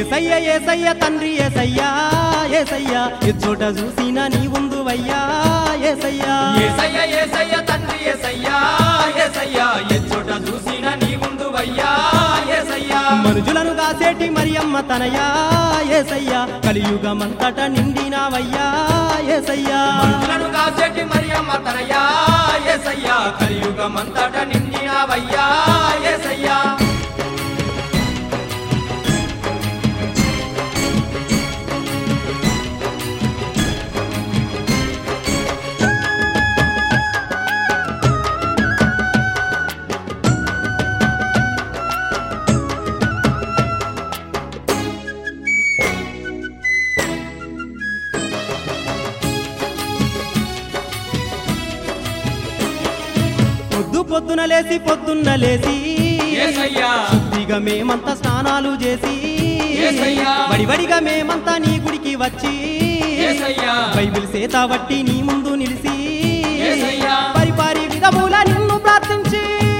ఏసయ్య ఏసయ్య తండ్రి ఏసయ్యా ఏసయ్యా ఎచ్చోట చూసిన నీ ఉందువయ్యా ఏసయ్యా ఏసయ్య ఏసయ్య తండ్రి ఏసయ్యా ఏసయ్యా ఎచ్చోట చూసిన నీ ముందు వయ్యా ఏసయ్యా మనుజులను కాసేటి మరియమ్మ తనయా ఏసయ్యా కలియుగమంతట నిండినావయ్యా ఏసయ్యా మనుషులను కాసేటి మరియమ్మ తనయా ఏసయ్యా కలియుగమంతట నిండినవయ్యా ఏసయ్యా పొద్దు పొద్దున లేసి పొద్దున్న లేసి ఏసయ్యా శుద్ధిగా మేమంతా స్నానాలు చేసి యేసయ్యా. వడివడిగా మేమంతా నీ గుడికి వచ్చి యేసయ్యా. బైబిల్ సేత బట్టి నీ ముందు నిలిసి యేసయ్యా. పరిపారి విధముల నిన్ను ప్రార్థించి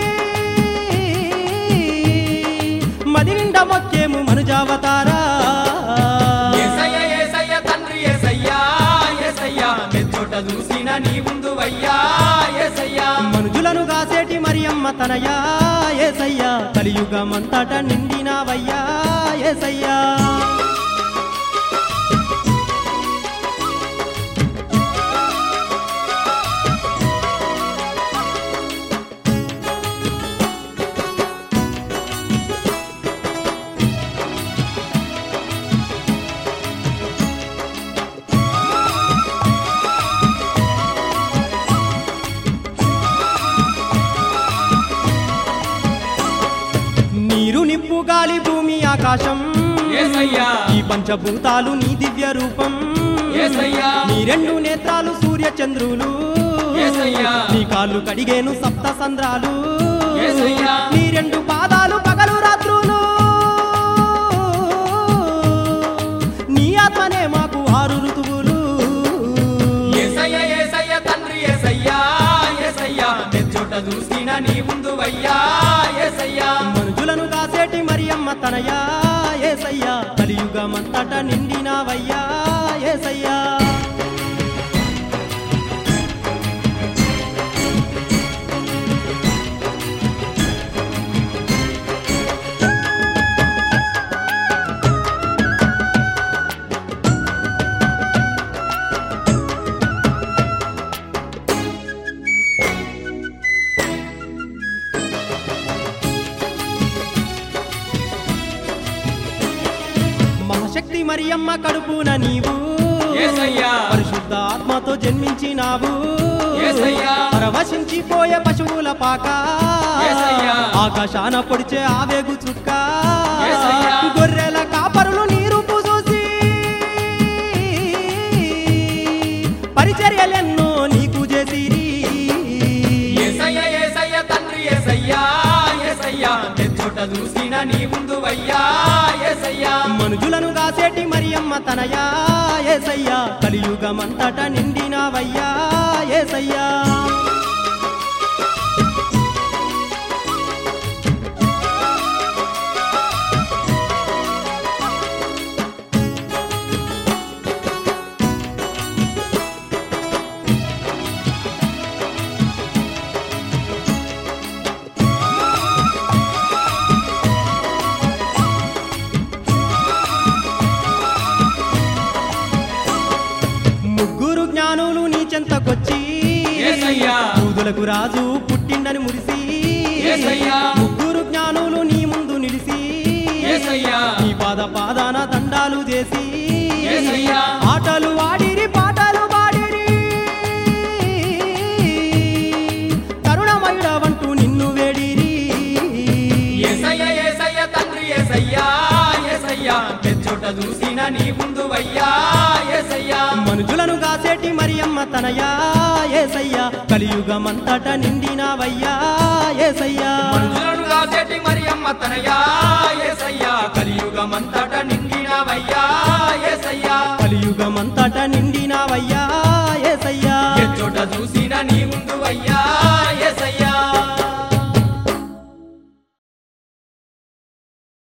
మది నిండా మొక్కేము మనుజావతారా ఏసయ్య ఏసయ్య తండ్రి ఏసయ్యా ఏసయ్యా ఎచ్చోట చూసిన నీ ముందు వయ్యా ఏసయ్యా మనుజులను కాసేటి మరియమ్మ తనయా ఏసయ్యా కలియుగమంతట నిండినావయ్యా ఏసయ్యా నీరు నిప్పు గాలి భూమి ఆకాశం యేసయ్యా. ఈ పంచభూతాలు నీ దివ్య రూపం యేసయ్యా. నీ రెండు నేత్రాలు సూర్య చంద్రులు యేసయ్యా. నీ కాళ్ళు కడిగేను సప్త సంద్రాలు యేసయ్యా. నీ రెండు పాదాలు పగలు రాత్రులు నీ ఆత్మనే మాకు ఆరు ఋతువులు ఏసయ్య ఏసయ్య తండ్రి ఏసయ్యా ఏసయ్యా ఎచ్చోట చూసిన నీ ముందు వయ్యా ఏసయ్యా మనుజులను కాసేటి మరియమ్మ తనయా ఏసయ్యా కలియుగమంతట నిండినావయ్యా ఏసయ్యా మహాశక్తి మరియమ్మ కడుపున నీవు యేసయ్యా. పరిశుద్ధ ఆత్మతో జన్మించినావు యేసయ్యా. పరవశించిపోయే పశువుల పాక యేసయ్యా. ఆకాశాన పొడిచే ఆవేగు చుక్క యేసయ్యా. గొర్రెల కాపరులు నీరు చూసి పరిచర్యలెన్నో నీకు చేసిరి ఏసయ్య ఏసయ్య తండ్రి ఏసయ్యా ఏసయ్యా ఎచ్చోట చూసిన నీ ముందు వయ్యా ఏసయ్యా మనుజులను కాసేటి మరియమ్మ తనయా ఏసయ్యా కలియుగమంతట నిండినావయ్యా ఏసయ్యా ముగ్గురు జ్ఞానులు నీ చెంతకొచ్చి యేసయ్యా. యూదులకు రాజు పుట్టిండని మురిసి యేసయ్యా. ముగ్గురు జ్ఞానులు నీ ముందు నిలిసి యేసయ్యా. నీ పాద పాదాన దండాలు చేసి యేసయ్యా. ఆటలు ఆడిరి పాటలు పాడిరి కరుణమయుడవంటూ నిన్ను వేడిరి ఏసయ్య ఏసయ్య తండ్రి ఏసయ్యా ఏసయ్యా ఎచ్చోట చూసిన నీ ముందు వయ్యా ఏసయ్యా మనుజులను కాసేటి మరియమ్మ తనయా ఏసయ్యా కలియుగమంతట నిండినావయ్యా ఏసయ్యా మనుషులను కాసేటి మరియమ్మ తనయా ఏసయ్యా కలియుగమంతట నిండినవయ్యా ఏసయ్యా కలియుగమంతట నిండినావయ్యా ఏసయ్యా ఎచ్చోట చూసిన నీ ముందు వయ్యా